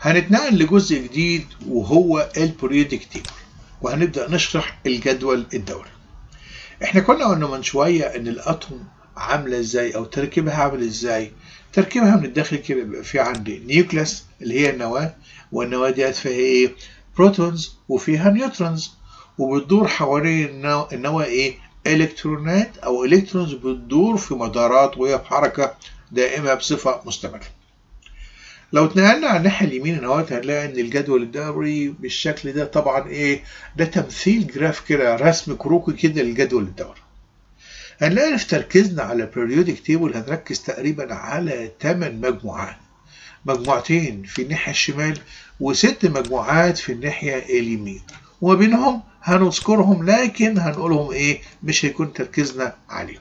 هنتنقل لجزء جديد وهو البريودك تيبل وهنبدأ نشرح الجدول الدوري احنا كنا قلنا من شوية ان الاتوم عاملة ازاي او تركيبها عامل ازاي تركيبها من الداخل كده بيبقى في عندي نيوكليس اللي هي النواة والنواة ديت فيها ايه بروتونز وفيها نيوترونز وبتدور حوالين النواة ايه الكترونات او الكترونز بتدور في مدارات وهي في حركة دائمة بصفة مستمرة لو اتنقلنا على الناحية اليمين اهوت هنلاقي ان الجدول الدوري بالشكل ده طبعا ايه ده تمثيل جراف كده رسم كروكي كده للجدول الدوري هنلاقي في تركيزنا على البريودك تيبل هنركز تقريبا على 8 مجموعات مجموعتين في الناحية الشمال وست مجموعات في الناحية اليمين وما بينهم هنذكرهم لكن هنقولهم ايه مش هيكون تركيزنا عليهم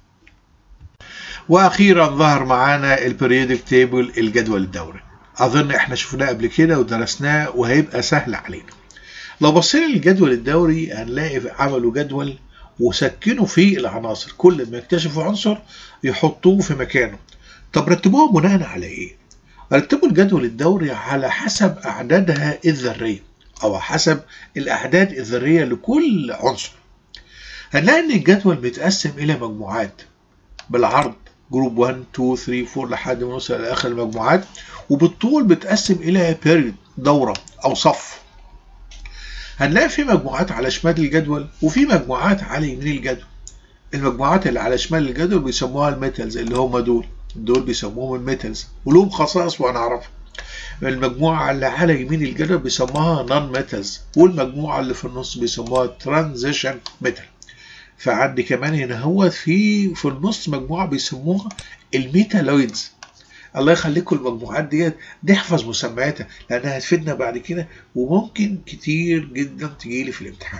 واخيرا ظهر معانا البريودك تيبل الجدول الدوري اظن احنا شفناه قبل كده ودرسناه وهيبقى سهل علينا لو بصينا للجدول الدوري هنلاقي عملوا جدول وسكنوا فيه العناصر كل ما يكتشفوا عنصر يحطوه في مكانه طب رتبوها بناء على ايه رتبوا الجدول الدوري على حسب اعدادها الذريه او حسب الاعداد الذريه لكل عنصر هنلاقي ان الجدول بيتقسم الى مجموعات بالعرض جروب 1 2 3 4 لحد ما نوصل لاخر المجموعات وبالطول بتقسم الى بيريد دوره او صف هنلاقي في مجموعات على شمال الجدول وفي مجموعات على يمين الجدول المجموعات اللي على شمال الجدول بيسموها الميتالز اللي هم دول دول بيسموهم الميتالز ولهم خصائص وهنعرفها المجموعة اللي على يمين الجدول بيسموها نون ميتالز والمجموعة اللي في النص بيسموها ترانزيشن ميتال فعندي كمان هنا هو في في النص مجموعة بيسموها الميتالويدز الله يخليكم المجموعات ديت نحفظ مسمياتها لانها هتفيدنا بعد كده وممكن كتير جدا تجيلي في الامتحان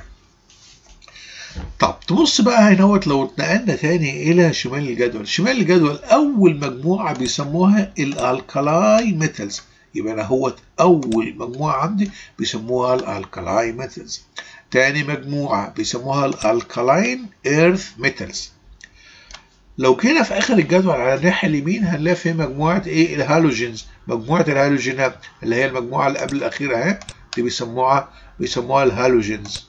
طب تبص بقى هنا لو اتنقلنا تاني الى شمال الجدول شمال الجدول اول مجموعه بيسموها الالكالاي ميتالز يبقى انا هو اول مجموعه عندي بيسموها الالكالاي ميتالز تاني مجموعه بيسموها الالكالاين ايرث ميتالز لو كده في اخر الجدول على الناحيه اليمين هنلاقي في مجموعه ايه الهالوجينز مجموعه الهالوجينات اللي هي المجموعه اللي قبل الاخيره اهي دي بيسموها بيسموها الهالوجينز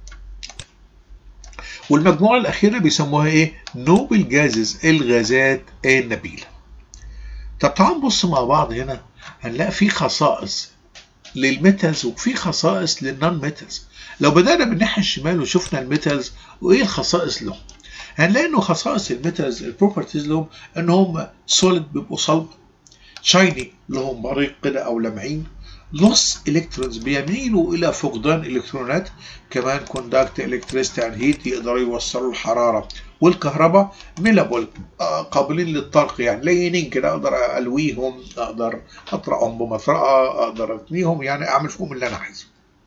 والمجموعه الاخيره بيسموها ايه نوبل جازز الغازات النبيله طب تعالوا نبص مع بعض هنا هنلاقي في خصائص للميتالز وفي خصائص للنون ميتالز لو بدأنا من الناحية الشمال وشفنا الميتالز وإيه الخصائص لهم هنلاقي إنه خصائص الميتالز البروبرتيز لهم إن هم سوليد بيبقوا صلب شايني لهم بريق كده أو لمعين لوس الكترونز بيميلوا الى فقدان الكترونات كمان كوندكت الكتريستي عن هيت يقدروا يوصلوا الحراره والكهرباء ميلابل قابلين للطرق يعني لينين كده اقدر الويهم اقدر اطرقهم بمطرقه اقدر اتنيهم يعني اعمل فيهم اللي انا عايزه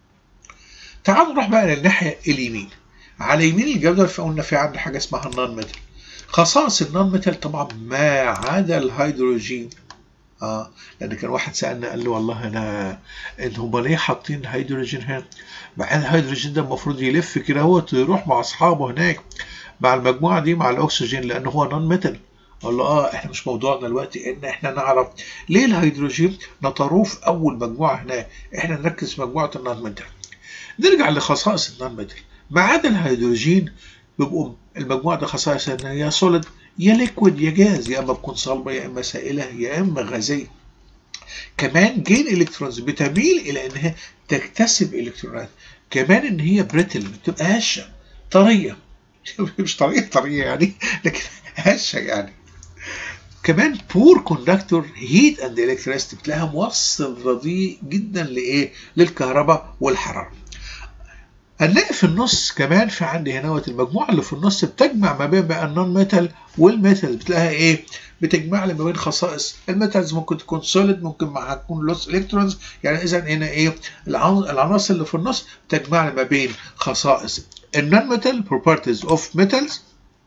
تعالوا نروح بقى للناحيه اليمين على يمين الجدول فقلنا في عندنا حاجه اسمها النون ميتال خصائص النون ميتال طبعا ما عدا الهيدروجين اه لان كان واحد سالنا قال له والله انا ان هم ليه حاطين هيدروجين هنا مع ان الهيدروجين ده المفروض يلف كده هو يروح مع اصحابه هناك مع المجموعه دي مع الاكسجين لان هو نون ميتال قال له اه احنا مش موضوعنا دلوقتي ان احنا نعرف ليه الهيدروجين نطروه في اول مجموعه هناك احنا نركز في مجموعه النون ميتال نرجع لخصائص النون ميتال ما عدا الهيدروجين بيبقوا المجموعه دي خصائص ان هي سوليد يا ليكويد يا جاز يا اما بتكون صلبه يا اما سائله يا اما غازيه كمان جين الكترونز بتميل الى انها تكتسب الكترونات كمان ان هي بريتل ما بتبقاش طريه مش طريه طريه يعني لكن هشه يعني كمان بور كوندكتور هيت اند الكتريستي بتلاقيها موصل رديء جدا لايه للكهرباء والحراره هنلاقي في النص كمان في عندي هنا المجموعه اللي في النص بتجمع ما بين بقى النون ميتال والميتال بتلاقيها ايه بتجمع لي ما بين خصائص الميتالز ممكن تكون سوليد ممكن معها تكون لوس الكترونز يعني اذا هنا ايه العناصر اللي في النص تجمع لي ما بين خصائص النون ميتال properties اوف ميتالز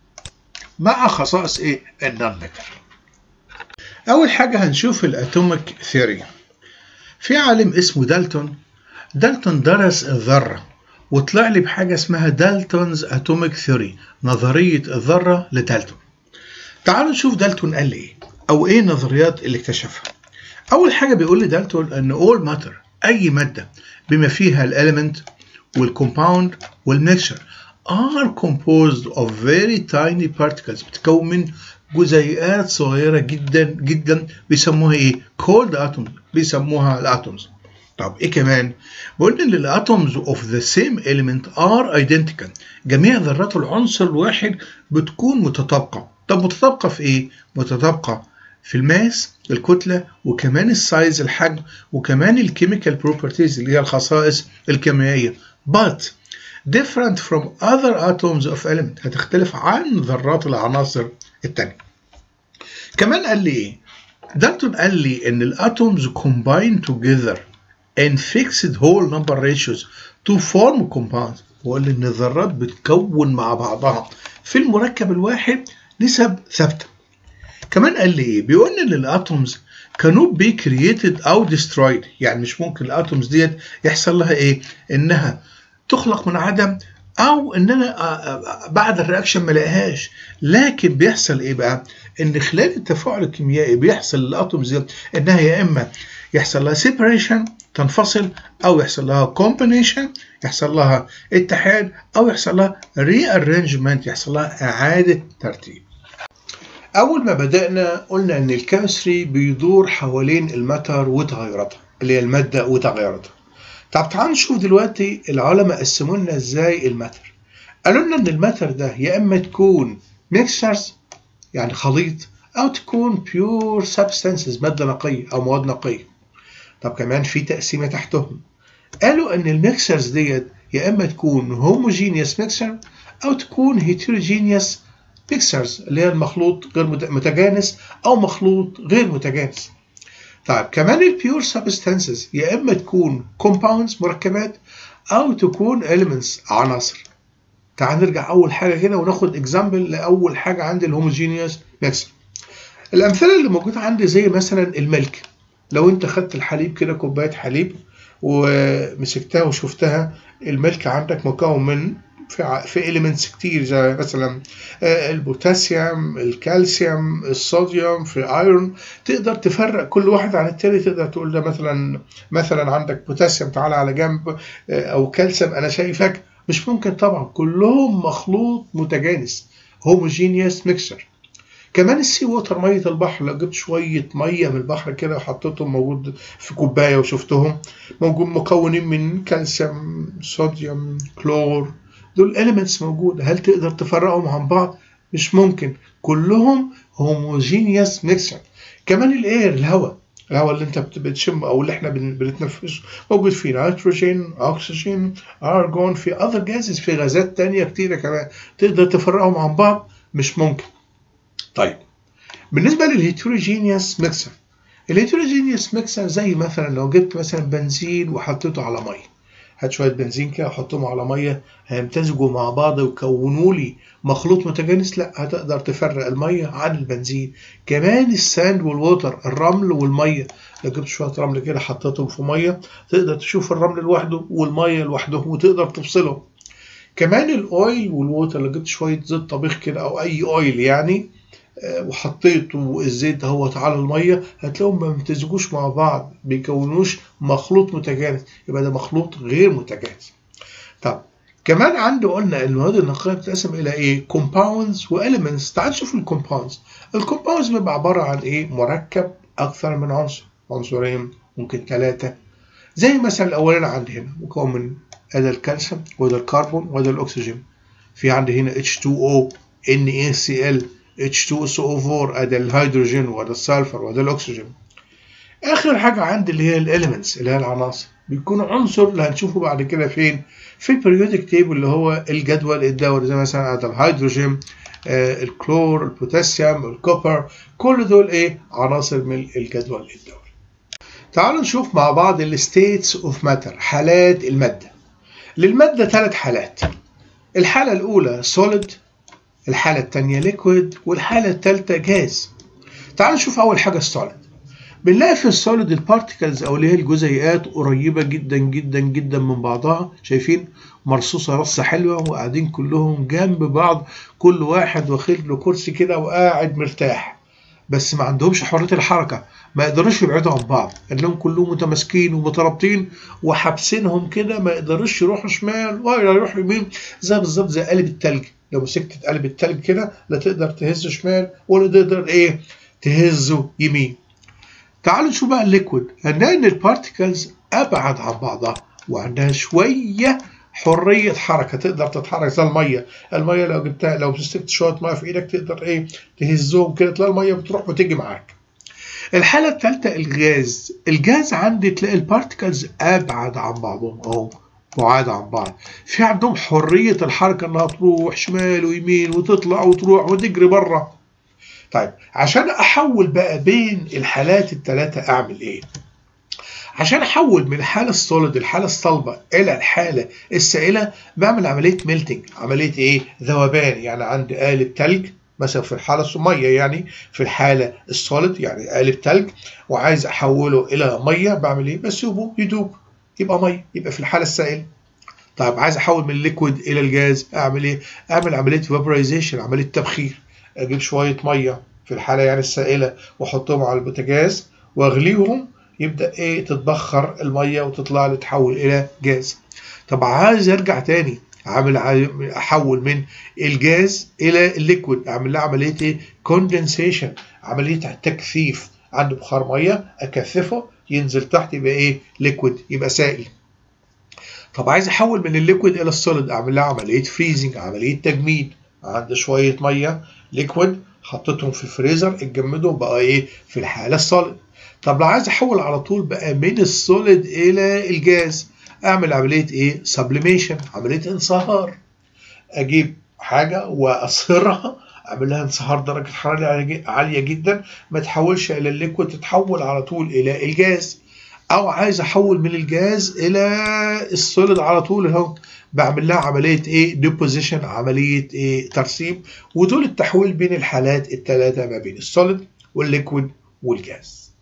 مع خصائص ايه النون ميتال اول حاجه هنشوف الاتوميك ثيوري في عالم اسمه دالتون دالتون درس الذره وطلع لي بحاجة اسمها دالتونز اتوميك ثيوري نظرية الذرة لدالتون تعالوا نشوف دالتون قال ايه او ايه النظريات اللي اكتشفها اول حاجه بيقول لي دالتون ان all matter اي ماده بما فيها الاليمنت والكومباوند والميكشر are composed of very tiny particles بتتكون من جزيئات صغيره جدا جدا بيسموها ايه cold atoms بيسموها الاتومز طب ايه كمان بقول ان الاتومز of the same element are identical جميع ذرات العنصر الواحد بتكون متطابقه طب متطابقه في ايه متطابقه في الماس الكتلة وكمان السايز الحجم وكمان الكيميكال بروبرتيز اللي هي الخصائص الكيميائية but different from other atoms of element هتختلف عن ذرات العناصر التانية كمان قال لي ايه دالتون قال لي ان الاتومز combine together in fixed whole number ratios to form compounds وقال لي ان الذرات بتكون مع بعضها في المركب الواحد نسب ثابته كمان قال لي ايه بيقول ان الاتومز cannot be created او destroyed يعني مش ممكن الاتومز ديت يحصل لها ايه انها تخلق من عدم او ان انا بعد الرياكشن ما الاقيهاش لكن بيحصل ايه بقى ان خلال التفاعل الكيميائي بيحصل للاتومز ديت انها يا اما يحصل لها separation تنفصل او يحصل لها combination يحصل لها اتحاد او يحصل لها rearrangement يحصل لها اعاده ترتيب أول ما بدأنا قلنا إن الكيمستري بيدور حوالين الماتر وتغيراتها اللي هي المادة وتغيراتها. طب تعالوا نشوف دلوقتي العلماء قسموا لنا إزاي الماتر. قالوا لنا إن الماتر ده يا إما تكون ميكسرز يعني خليط أو تكون بيور سبستانسز مادة نقية أو مواد نقية. طب كمان في تقسيمة تحتهم. قالوا إن الميكسرز ديت يا إما تكون هوموجينيوس ميكسر أو تكون هيتروجينيوس ميكسرز اللي هي المخلوط غير متجانس او مخلوط غير متجانس طيب كمان البيور سبستانسز يا اما تكون كومباوندز مركبات او تكون elements عناصر تعال نرجع اول حاجه كده وناخد اكزامبل لاول حاجه عندي الهوموجينيوس ميكسر الامثله اللي موجوده عندي زي مثلا الملك لو انت خدت الحليب كده كوبايه حليب ومسكتها وشفتها الملك عندك مكون من في في اليمنتس كتير زي مثلا البوتاسيوم الكالسيوم الصوديوم في ايرون تقدر تفرق كل واحد عن التاني تقدر تقول ده مثلا مثلا عندك بوتاسيوم تعالى على جنب او كالسيوم انا شايفك مش ممكن طبعا كلهم مخلوط متجانس هوموجينيوس ميكسر كمان السي ووتر ميه البحر لو جبت شويه ميه من البحر كده وحطيتهم موجود في كوبايه وشفتهم موجود مكونين من كالسيوم صوديوم كلور دول elements موجودة هل تقدر تفرقهم عن بعض؟ مش ممكن كلهم homogeneous mixture كمان الاير الهواء الهواء اللي انت بتشم او اللي احنا بنتنفسه موجود فيه نيتروجين اكسجين ارجون في other gases في غازات تانية كتيرة كمان تقدر تفرقهم عن بعض مش ممكن طيب بالنسبة للهيتروجينيوس ميكسر الهيتروجينيوس ميكسر زي مثلا لو جبت مثلا بنزين وحطيته على ميه هات شويه بنزين كده وحطهم على ميه هيمتزجوا مع بعض ويكونوا لي مخلوط متجانس لا هتقدر تفرق الميه عن البنزين كمان الساند والووتر الرمل والميه لو جبت شويه رمل كده حطيتهم في ميه تقدر تشوف الرمل لوحده والميه لوحدهم وتقدر تفصلهم كمان الاويل والووتر لو جبت شويه زيت طبيخ كده او اي اويل يعني وحطيت الزيت اهوت على الميه هتلاقيهم ما بيمتزجوش مع بعض بيكونوش مخلوط متجانس يبقى ده مخلوط غير متجانس طب كمان عنده قلنا المواد النقيه بتتقسم الى ايه كومباوندز واليمنتس تعال نشوف الكومباوندز الكومباوندز بيبقى عباره عن ايه مركب اكثر من عنصر عنصرين ممكن ثلاثه زي مثلا الاولاني عندي هنا مكون من هذا الكالسيوم وهذا الكربون وهذا الاكسجين في عندي هنا H2O NaCl H2SO4 ادي الهيدروجين وده السلفر وده الاكسجين اخر حاجه عندي اللي هي الاليمنتس اللي هي العناصر بيكون عنصر اللي هنشوفه بعد كده فين في البريودك تيبل اللي هو الجدول الدوري زي مثلا ادي الهيدروجين آه الكلور البوتاسيوم الكوبر كل دول ايه عناصر من الجدول الدوري تعالوا نشوف مع بعض الستيتس اوف ماتر حالات الماده للماده ثلاث حالات الحاله الاولى سوليد الحالة التانية ليكويد والحالة التالتة جاز تعالوا نشوف أول حاجة السوليد بنلاقي في السوليد البارتيكلز أو اللي هي الجزيئات قريبة جدا جدا جدا من بعضها شايفين مرصوصة رصة حلوة وقاعدين كلهم جنب بعض كل واحد واخد له كرسي كده وقاعد مرتاح بس ما عندهمش حريه الحركه ما يقدروش يبعدوا عن بعض انهم كلهم متماسكين ومترابطين وحابسينهم كده ما يقدروش يروحوا شمال ولا يروحوا يمين زي بالظبط زي قالب التلج لو مسكت قالب التلج كده لا تقدر تهزه شمال ولا تقدر ايه تهزه يمين تعالوا نشوف بقى الليكويد هنلاقي ان البارتكلز ابعد عن بعضها وعندها شويه حريه حركه تقدر تتحرك زي الميه الميه لو جبتها لو مسكت شويه ميه في ايدك تقدر ايه تهزهم كده تلاقي الميه بتروح وتيجي معاك الحاله الثالثه الغاز الجاز عندي تلاقي البارتكلز ابعد عن بعضهم اهو بعاد عن بعض في عندهم حريه الحركه انها تروح شمال ويمين وتطلع وتروح وتجري بره طيب عشان احول بقى بين الحالات الثلاثه اعمل ايه عشان احول من الحاله السوليد الحاله الصلبه الى الحاله السائله بعمل عمليه ميلتنج عمليه ايه ذوبان يعني عندي قالب ثلج مثلا في الحاله السميه يعني في الحاله السوليد يعني قالب ثلج وعايز احوله الى ميه بعمل ايه بسيبه يدوب يبقى ميه يبقى في الحاله السائله طيب عايز احول من الليكويد الى الجاز اعمل ايه اعمل عمليه فابرايزيشن عمليه تبخير اجيب شويه ميه في الحاله يعني السائله واحطهم على البوتاجاز واغليهم يبدا ايه تتبخر الميه وتطلع لي تحول الى جاز طب عايز ارجع تاني عامل احول من الجاز الى الليكويد اعمل لها عمليه ايه كوندنسيشن عمليه تكثيف عنده بخار ميه اكثفه ينزل تحت يبقى ايه ليكويد يبقى سائل طب عايز احول من الليكويد الى السوليد اعمل لها عمليه فريزنج عمليه تجميد عندي شويه ميه ليكويد حطيتهم في الفريزر اتجمدوا بقى ايه في الحاله السوليد طب لو عايز احول على طول بقى من السوليد الى الجاز اعمل عمليه ايه سبليميشن عمليه انصهار اجيب حاجه واصهرها اعمل لها انصهار درجه حراره عاليه جدا ما تحولش الى الليكويد تتحول على طول الى الجاز او عايز احول من الجاز الى السوليد على طول اهو بعمل لها عمليه ايه ديبوزيشن عمليه ايه ترسيب ودول التحويل بين الحالات الثلاثه ما بين السوليد والليكويد والجاز